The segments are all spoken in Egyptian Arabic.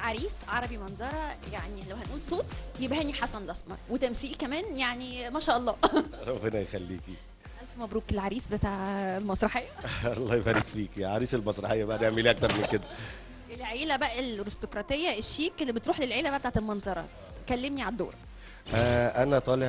العريس عربي منظره يعني لو هنقول صوت يبقى هاني حسن الاسمر وتمثيل كمان يعني ما شاء الله ربنا يخليكي الف مبروك العريس بتاع المسرحيه الله يبارك فيك يا عريس المسرحيه بقى نعمل ايه اكتر من كده العيله بقى الارستقراطيه الشيك اللي بتروح للعيله بقى بتاعت المنظره كلمني على الدور آه انا طالع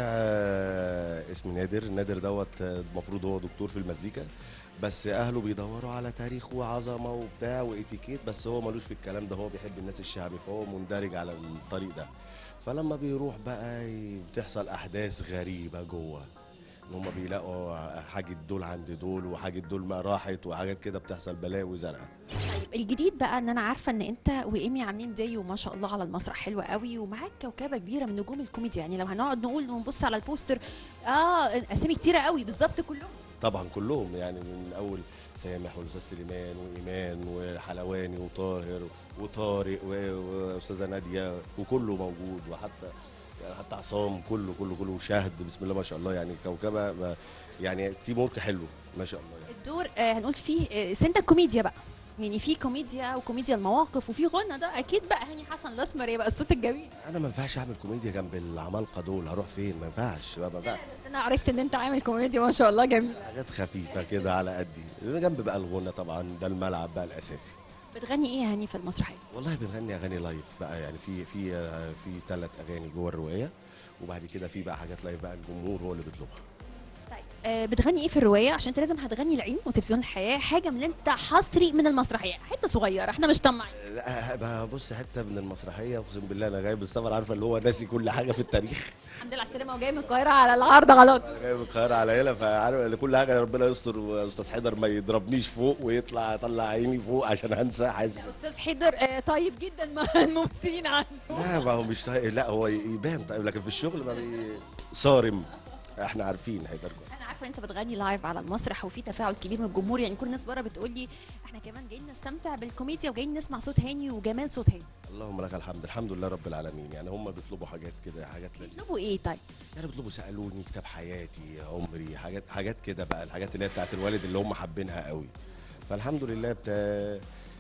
آه اسمي نادر نادر دوت آه، المفروض هو دكتور في المزيكا بس اهله بيدوروا على تاريخ وعظمه وبتاع واتيكيت بس هو ملوش في الكلام ده هو بيحب الناس الشعبي فهو مندرج على الطريق ده فلما بيروح بقى ي- بتحصل احداث غريبه جوه ان هم بيلاقوا حاجه دول عند دول وحاجه دول ما راحت وحاجات كده بتحصل بلاوي زرقاء طيب الجديد بقى ان انا عارفه ان انت وايمي عاملين دايو ما شاء الله على المسرح حلوه قوي ومعاك كوكبه كبيره من نجوم الكوميديا يعني لو هنقعد نقول ونبص على البوستر اه اسامي كتيره قوي بالظبط كلهم طبعا كلهم يعني من اول سامح والاستاذ سليمان وايمان وحلواني وطاهر وطارق و- واستاذه ناديه وكله موجود وحتى يعني حتى عصام كله كله كله وشهد بسم الله ما شاء الله يعني كوكبه ما- يعني تيم ورك حلو ما شاء الله يعني. الدور آه هنقول فيه آه سنه كوميديا بقى يعني في كوميديا وكوميديا المواقف وفي غنى ده اكيد بقى هاني حسن الاسمر يبقى الصوت الجميل انا ما ينفعش اعمل كوميديا جنب العمالقه دول هروح فين ما ينفعش ما ينفعش بس انا عرفت ان انت عامل كوميديا ما شاء الله جميله حاجات خفيفه كده على قدي جنب بقى الغنى طبعا ده الملعب بقى الاساسي بتغني ايه يا هاني في المسرحيه والله بنغني اغاني لايف بقى يعني في في في ثلاث اغاني جوه الروايه وبعد كده في بقى حاجات لايف بقى الجمهور هو اللي بيطلبها طيب آه بتغني ايه في الروايه عشان انت لازم هتغني العين وتلفزيون الحياه حاجه من اللي انت حصري من المسرحيه حته صغيره احنا مش طماعين لا بص حته من المسرحيه اقسم بالله انا جاي بالسفر عارفه اللي هو ناسي كل حاجه في التاريخ الحمد لله على السلامه وجاي من القاهره على العرض على طول انا جاي من القاهره على هنا فعارف كل حاجه ربنا يستر واستاذ حيدر ما يضربنيش فوق ويطلع يطلع عيني فوق عشان هنسى حاسس استاذ حيدر آه طيب جدا مع الممثلين عنده لا ما هو مش طيب لا هو يبان طيب لكن في الشغل ما بي صارم احنا عارفين حيدر كويس انا عارفه انت بتغني لايف على المسرح وفي تفاعل كبير من الجمهور يعني كل الناس بره بتقول لي احنا كمان جايين نستمتع بالكوميديا وجايين نسمع صوت هاني وجمال صوت هاني اللهم لك الحمد الحمد لله رب العالمين يعني هم بيطلبوا حاجات كده حاجات لل... بيطلبوا ايه طيب يعني بيطلبوا سالوني كتاب حياتي عمري حاجات حاجات كده بقى الحاجات اللي هي بتاعت الوالد اللي هم حابينها قوي فالحمد لله بتا...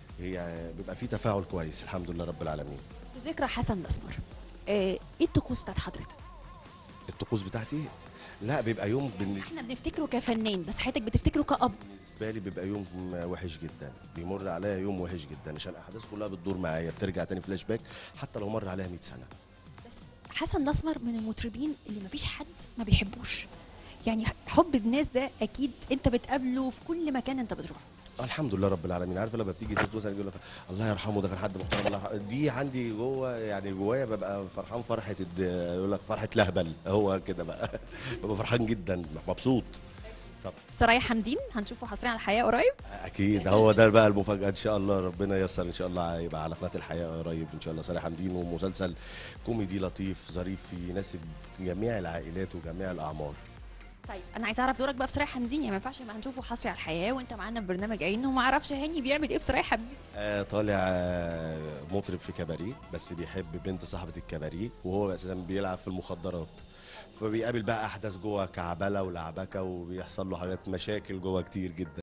هي بيبقى في تفاعل كويس الحمد لله رب العالمين في ذكرى حسن الاسمر آه ايه الطقوس بتاعت حضرتك الطقوس بتاعتي لا بيبقى يوم بالن- احنا بنفتكره كفنان بس حياتك بتفتكره كأب بالنسبه لي بيبقى يوم وحش جدا بيمر عليا يوم وحش جدا عشان الاحداث كلها بتدور معايا بترجع تاني فلاش باك حتى لو مر عليها 100 سنه بس حسن الاسمر من المطربين اللي مفيش حد ما بيحبوش يعني حب الناس ده اكيد انت بتقابله في كل مكان انت بتروح آه، الحمد لله رب العالمين عارف لما بتيجي ست مثلا يقول لك الله يرحمه ده كان حد محترم الله يرحمه دي عندي جوه يعني جوايا ببقى فرحان فرحه الد- يقول لك فرحه لهبل هو كده بقى ببقى فرحان جدا مبسوط طب سرايا حمدين هنشوفه حصريا على الحياه قريب اكيد هو ده بقى المفاجاه ان شاء الله ربنا ييسر ان شاء الله يبقى على قناه الحياه قريب ان شاء الله ساري حمدين ومسلسل كوميدي لطيف ظريف يناسب جميع العائلات وجميع الاعمار طيب انا عايزه اعرف دورك بقى في سرايا حمدين يعني ما ينفعش ما هنشوفه حصري على الحياه وانت معانا في برنامج عين وما اعرفش هاني بيعمل ايه في سرايا حمدين آه طالع آه مطرب في كباريه بس بيحب بنت صاحبة الكباريه وهو اساسا بيلعب في المخدرات فبيقابل بقى احداث جوه كعبله ولعبكه وبيحصل له حاجات مشاكل جوه كتير جدا